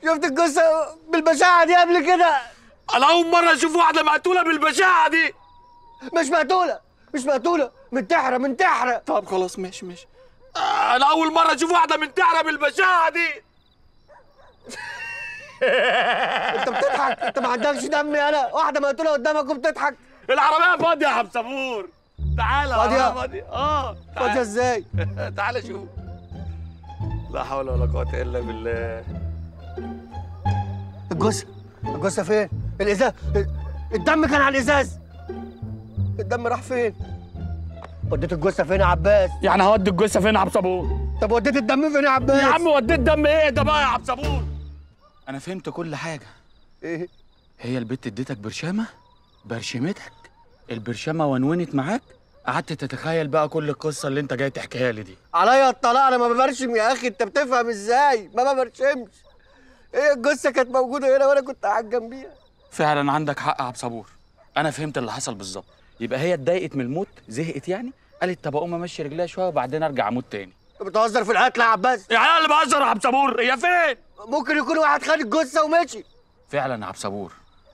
شفت الجثه بالبشاعه دي قبل كده انا اول مره اشوف واحده مقتوله بالبشاعه دي مش مقتوله مش مقتوله منتحره منتحره طب خلاص ماشي ماشي آه، انا اول مره اشوف واحده منتحره بالبشاعه دي انت بتضحك انت ما عندكش دم يالا واحده مقتوله قدامك وبتضحك العربيه فاضيه يا عبد صبور تعالى فاضية؟ العربية فاضيه اه فاضيه تعالى ازاي تعالى شوف لا حول ولا قوه الا بالله الجثه الجثه فين الازاز الدم كان على الازاز الدم راح فين وديت الجثه فين يا عباس يعني هودي الجثه فين يا عبد صبور طب وديت الدم فين يا عباس يا عم وديت دم ايه ده بقى يا عبد صبور انا فهمت كل حاجه ايه هي البت اديتك برشامه برشمتك البرشامه ونونت معاك قعدت تتخيل بقى كل القصه اللي انت جاي تحكيها لي دي عليا الطلاق انا ما ببرشم يا اخي انت بتفهم ازاي ما ببرشمش ايه الجثه كانت موجوده هنا وانا كنت قاعد جنبيها فعلا عندك حق يا عبد صبور انا فهمت اللي حصل بالظبط يبقى هي اتضايقت من الموت زهقت يعني قالت طب اقوم امشي رجليها شويه وبعدين ارجع اموت تاني انت بتهزر في القتل يا عباس يعني انا اللي بهزر يا عبد صبور هي فين ممكن يكون واحد خد الجثه ومشي فعلا يا عبد صبور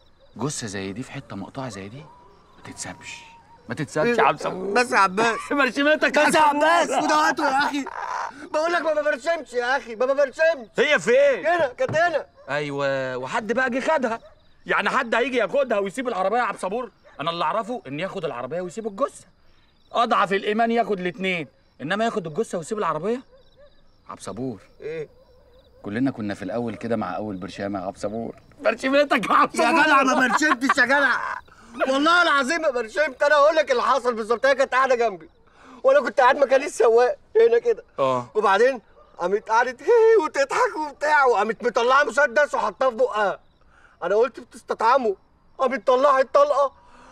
جثه زي دي في حته مقطوعه زي دي ما تتسابش ما تتسابش يا عبد صبور بس يا عباس برشمتك بس يا عباس وده وقته يا اخي بقول لك ما ببرشمش يا اخي ما ببرشمش هي فين هنا كانت هنا ايوه وحد بقى جه خدها يعني حد هيجي ياخدها ويسيب العربيه يا عبد صبور انا اللي اعرفه ان ياخد العربيه ويسيب الجثه اضعف الايمان ياخد الاثنين انما ياخد الجثه ويسيب العربيه عبد صبور ايه كلنا كنا في الاول كده مع اول برشامه يا عبد صبور برشمتك يا عبد يا جدع ما برشمتش يا جدع والله العظيم ما برشمت انا اقول لك اللي حصل بالظبط هي كانت قاعده جنبي وانا كنت قاعد مكان السواق هنا كده اه وبعدين قامت قعدت هي وتضحك وبتاع وقامت مطلعه مسدس وحطاه في بقها انا قلت بتستطعمه قامت طلعت طلقه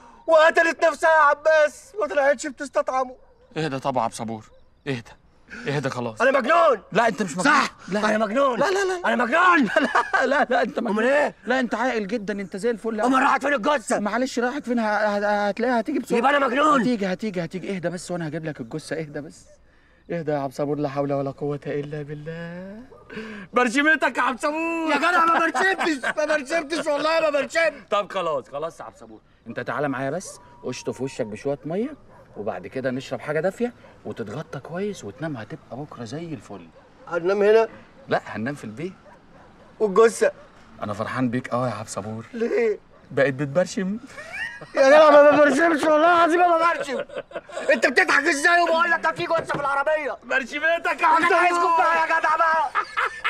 وقتلت نفسها يا عباس ما طلعتش بتستطعمه اهدى طبعا يا عبد صبور اهدى اهدى خلاص انا مجنون لا انت مش مجنون صح لا انا مجنون لا لا لا انا مجنون لا لا لا انت مجنون امال ايه لا انت عاقل جدا انت زي الفل يا امال راحت فين الجثه معلش راحت فين ه- ه- هتلاقيها هتيجي بسرعه يبقى انا مجنون هتيجي هتيجي هتيجي اهدى بس وانا هجيب لك الجثه اهدى بس اهدى يا عبد صبور لا حول ولا قوه الا بالله برشمتك يا عبد صبور يا جدع ما برشمتش ما برشمتش والله ما برشمت طب خلاص خلاص يا عبد صبور انت تعالى معايا بس اشطف وشك بشويه ميه وبعد كده نشرب حاجه دافيه وتتغطى كويس وتنام هتبقى بكره زي الفل هننام هنا لا هننام في البيت والجثه انا فرحان بيك قوي يا عبد صبور ليه بقيت بتبرشم يا جدع ما برشمش والله العظيم ما برشم انت بتضحك ازاي وبقول لك ده في جثه في العربيه برشمتك يا عبد انا عايز صبور كوبايه يا جدع بقى